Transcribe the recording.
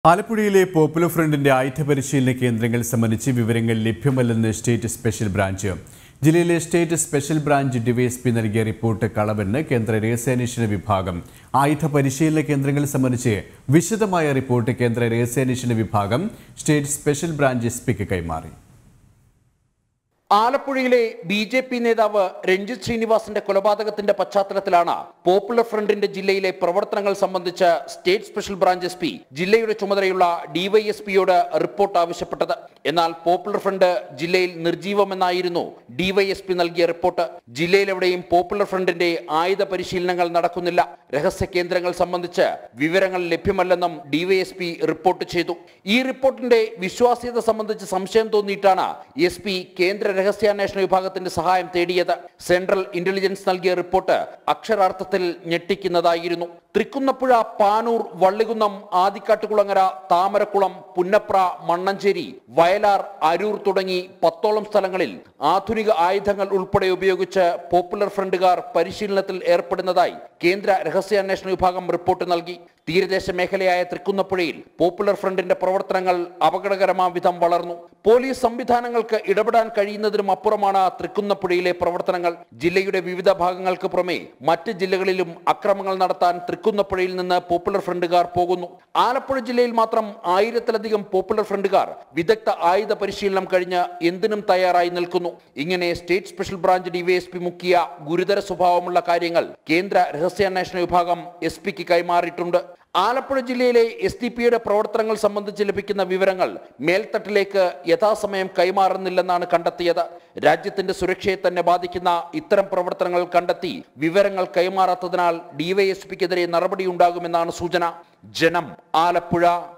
ആലപ്പുഴയിലെ പോപ്പുലർ ഫ്രണ്ടിന്റെ ആയുധ പരിശീലന കേന്ദ്രങ്ങൾ സംബന്ധിച്ച് വിവരങ്ങൾ ലഭ്യമല്ലെന്ന് സ്റ്റേറ്റ് സ്പെഷ്യൽ ബ്രാഞ്ച് ജില്ലയിലെ സ്റ്റേറ്റ് സ്പെഷ്യൽ ബ്രാഞ്ച് ഡിവൈഎസ്പി നൽകിയ റിപ്പോർട്ട് കളവെന്ന് കേന്ദ്ര രഹസ്യാന്വേഷണ വിഭാഗം ആയുധ പരിശീലന കേന്ദ്രങ്ങൾ സംബന്ധിച്ച് വിശദമായ റിപ്പോർട്ട് കേന്ദ്ര രഹസ്യാന്വേഷണ വിഭാഗം സ്റ്റേറ്റ് സ്പെഷ്യൽ ബ്രാഞ്ച് എസ് പിക്ക് കൈമാറി ആലപ്പുഴയിലെ ബി ജെ പി നേതാവ് രഞ്ജിത് ശ്രീനിവാസന്റെ കൊലപാതകത്തിന്റെ പശ്ചാത്തലത്തിലാണ് പോപ്പുലർ ഫ്രണ്ടിന്റെ ജില്ലയിലെ പ്രവർത്തനങ്ങൾ സംബന്ധിച്ച് state special branch S P ജില്ലയുടെ ചുമതലയുള്ള ഡിവൈഎസ്പിയോട് റിപ്പോർട്ട് ആവശ്യപ്പെട്ടത് എന്നാൽ പോപ്പുലർ ഫ്രണ്ട് ജില്ലയിൽ നിർജീവമെന്നായിരുന്നു ഡിവൈഎസ്പി നൽകിയ റിപ്പോർട്ട് ജില്ലയിലെവിടെയും പോപ്പുലർ ഫ്രണ്ടിന്റെ ആയുധ പരിശീലനങ്ങൾ നടക്കുന്നില്ല രഹസ്യ കേന്ദ്രങ്ങൾ സംബന്ധിച്ച് വിവരങ്ങൾ ലഭ്യമല്ലെന്നും ഡിവൈഎസ്പി റിപ്പോർട്ട് ചെയ്തു ഈ റിപ്പോർട്ടിന്റെ വിശ്വാസ്യത സംബന്ധിച്ച് സംശയം തോന്നിയിട്ടാണ് എസ് പി കേന്ദ്ര രഹസ്യാന്വേഷണ വിഭാഗത്തിന്റെ സഹായം തേടിയത് സെൻട്രൽ ഇന്റലിജൻസ് നൽകിയ റിപ്പോർട്ട് അക്ഷരാർത്ഥത്തിൽ ഞെട്ടിക്കുന്നതായിരുന്നു തൃക്കുന്നപ്പുഴ പാനൂർ വള്ളികുന്നം ആദിക്കാട്ടുകുളങ്ങര താമരക്കുളം പുന്നപ്ര മണ്ണഞ്ചേരി വയലാർ അരൂർ തുടങ്ങി പത്തോളം സ്ഥലങ്ങളിൽ ആധുനിക ആയുധങ്ങൾ ഉൾപ്പെടെ ഉപയോഗിച്ച് പോപ്പുലർ ഫ്രണ്ടുകാർ പരിശീലനത്തിൽ ഏർപ്പെടുന്നതായി കേന്ദ്ര രഹസ്യാന്വേഷണ വിഭാഗം റിപ്പോർട്ട് നൽകി തീരദേശ മേഖലയായ തൃക്കുന്നപ്പുഴയിൽ പോപ്പുലർ ഫ്രണ്ടിന്റെ പ്രവർത്തനങ്ങൾ അപകടകരമാം വിധം വളർന്നു പോലീസ് സംവിധാനങ്ങൾക്ക് ഇടപെടാൻ കഴിയുന്നതിനും അപ്പുറമാണ് തൃക്കുന്നപ്പുഴയിലെ പ്രവർത്തനങ്ങൾ ജില്ലയുടെ വിവിധ ഭാഗങ്ങൾക്ക് പുറമെ മറ്റ് ജില്ലകളിലും അക്രമങ്ങൾ നടത്താൻ തൃക്കുന്നപ്പുഴയിൽ നിന്ന് പോപ്പുലർ ഫ്രണ്ടുകാർ പോകുന്നു ആലപ്പുഴ ജില്ലയിൽ മാത്രം ആയിരത്തിലധികം പോപ്പുലർ ഫ്രണ്ടുകാർ വിദഗ്ധ ആയുധ പരിശീലനം കഴിഞ്ഞ് എന്തിനും തയ്യാറായി നിൽക്കുന്നു ഇങ്ങനെ സ്റ്റേറ്റ് സ്പെഷ്യൽ ബ്രാഞ്ച് ഡിവൈഎസ്പി മുക്കിയ ഗുരുതര സ്വഭാവമുള്ള കാര്യങ്ങൾ കേന്ദ്ര രഹസ്യാന്വേഷണ വിഭാഗം എസ് പിക്ക് കൈമാറിയിട്ടുണ്ട് ആലപ്പുഴ ജില്ലയിലെ എസ് ഡി പിയുടെ പ്രവർത്തനങ്ങൾ സംബന്ധിച്ച് ലഭിക്കുന്ന വിവരങ്ങൾ മേൽത്തട്ടിലേക്ക് യഥാസമയം കൈമാറുന്നില്ലെന്നാണ് കണ്ടെത്തിയത് രാജ്യത്തിന്റെ സുരക്ഷയെ തന്നെ ബാധിക്കുന്ന ഇത്തരം പ്രവർത്തനങ്ങൾ കണ്ടെത്തി വിവരങ്ങൾ കൈമാറാത്തതിനാൽ ഡിവൈഎസ്പിക്കെതിരെ നടപടിയുണ്ടാകുമെന്നാണ് സൂചന ജനം ആലപ്പുഴ